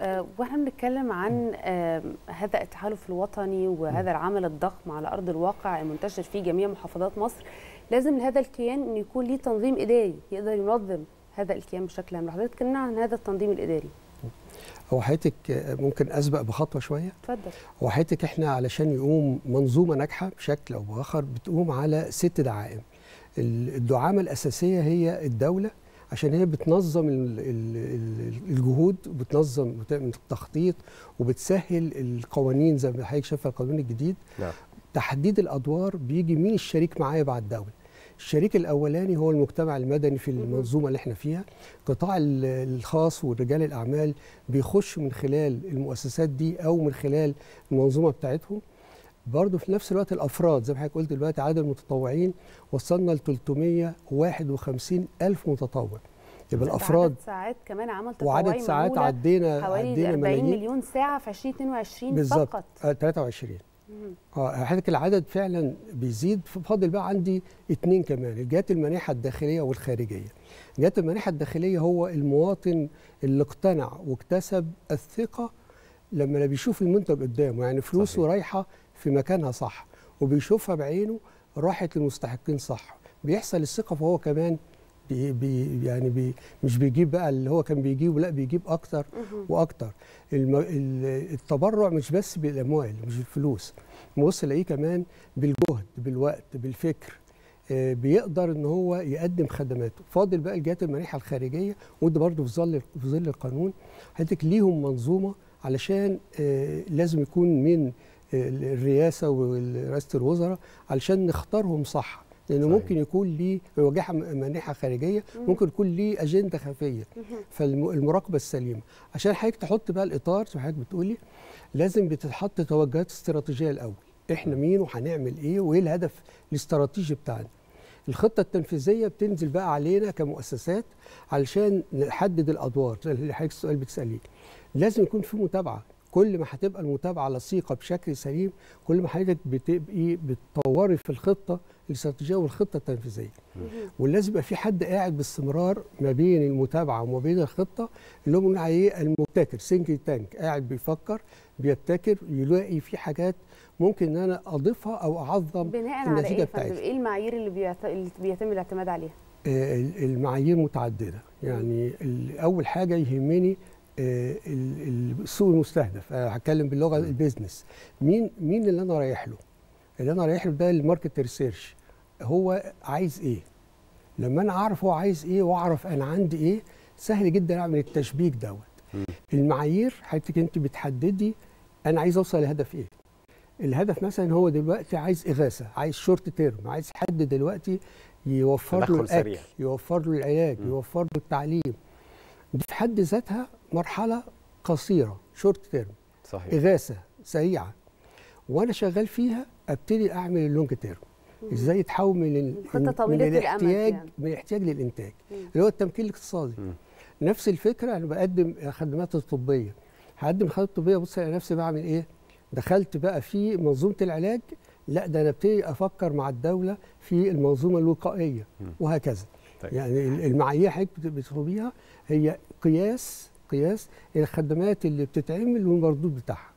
آه، واحنا بنتكلم عن آه، هذا التحالف الوطني وهذا العمل الضخم على ارض الواقع المنتشر في جميع محافظات مصر لازم لهذا الكيان ان يكون ليه تنظيم اداري يقدر ينظم هذا الكيان بشكل عام حضرتك اتكلمنا عن هذا التنظيم الاداري هو حضرتك ممكن اسبق بخطوه شويه اتفضل هو حضرتك احنا علشان يقوم منظومه ناجحه بشكل او باخر بتقوم على ست دعائم الدعامه الاساسيه هي الدوله عشان هي بتنظم ال- ال- ال- الجهود وبتنظم وتعمل التخطيط وبتسهل القوانين زي ما حضرتك شايفه القانون الجديد نعم تحديد الادوار بيجي مين الشريك معايا بعد الدوله الشريك الاولاني هو المجتمع المدني في المنظومه اللي احنا فيها القطاع ال- الخاص ورجال الاعمال بيخش من خلال المؤسسات دي او من خلال المنظومه بتاعتهم برضه في نفس الوقت الافراد زي ما حضرتك قلت دلوقتي عدد المتطوعين وصلنا ل 351 الف متطوع يبقى الافراد عدد ساعات كمان عمل تطوعي وعدد ساعات معمولة عدينا حوالي عدينا 40 ملايين مليون ساعه في 2022 بالظبط فقط آه 23 مم. اه حضرتك العدد فعلا بيزيد فاضل بقى عندي اتنين كمان الجهات المانحه الداخليه والخارجيه الجهات المانحه الداخليه هو المواطن اللي اقتنع واكتسب الثقه لما لا بيشوف المنتج قدامه يعني فلوسه صحيح. رايحه في مكانها صح وبيشوفها بعينه راحت للمستحقين صح بيحصل الثقه فهو كمان بي بي يعني بي مش بيجيب بقى اللي هو كان بيجيبه لا بيجيب اكتر مهم. واكتر الم... ال- التبرع مش بس بالاموال مش بالفلوس بص الاقيه كمان بالجهد بالوقت بالفكر آه، بيقدر ان هو يقدم خدماته فاضل بقى الجهات المانحه الخارجيه وده برضه في ظل في ظل القانون حضرتك ليهم منظومه علشان آه، لازم يكون من آه، الرئاسه ورئاسه الوزراء علشان نختارهم صح لانه صحيح. ممكن يكون ليه هو جهه مانحه خارجيه ممكن يكون ليه اجنده خفيه فالمراقبه السليمه عشان حضرتك تحط بقى الاطار زي ما حضرتك بتقولي لازم بتتحط توجهات استراتيجيه الاول احنا مين وهنعمل ايه وايه الهدف الاستراتيجي بتاعنا الخطه التنفيذيه بتنزل بقى علينا كمؤسسات علشان نحدد الادوار زي اللي حضرتك السؤال بتساليه لازم يكون في متابعه كل ما هتبقى المتابعه لصيقه بشكل سليم كل ما حضرتك بتبقي بتطوري في الخطه الاستراتيجيه والخطه التنفيذيه ولازم يبقى في حد قاعد باستمرار ما بين المتابعه وما بين الخطه اللي هم بنقول عليه المبتكر سينك تانك قاعد بيفكر بيبتكر يلاقي في حاجات ممكن ان انا اضيفها او اعظم بناء على ايه النتيجه يا فندم؟ بتاعتها ايه المعايير اللي, بيعت... اللي بيتم الاعتماد عليها آه، المعايير متعدده يعني ال- اول حاجه يهمني آه، ال- ال- السوق المستهدف آه، هتكلم باللغه البيزنس مين مين اللي انا رايح له اللي انا رايح له ده الماركت ريسيرش هو عايز ايه لما انا اعرف هو عايز ايه واعرف انا عندي ايه سهل جدا اعمل التشبيك دوت مم. المعايير حضرتك انت بتحددي انا عايز اوصل لهدف ايه الهدف مثلا هو دلوقتي عايز اغاثه عايز شورت تيرم عايز حد دلوقتي يوفر له تدخل الاكل سريع. يوفر له العلاج مم. يوفر له التعليم دي في حد ذاتها مرحله قصيره شورت تيرم صحيح اغاثه سريعه وانا شغال فيها ابتدي اعمل اللونج تيرم ازاي يتحول من ال- خطة من طويلة الأمد الاحتياج يعني. من الاحتياج للانتاج مم. اللي هو التمكين الاقتصادي مم. نفس الفكره انا بقدم خدمات الطبيه هقدم خدمات طبيه بص على نفسي بعمل ايه دخلت بقى في منظومه العلاج لا ده انا ابتدي افكر مع الدوله في المنظومه الوقائيه مم. وهكذا طيب. يعني ال- المعايير حضرتك بت- بتطلبيها هي قياس قياس الخدمات اللي بتتعمل والمردود بتاعها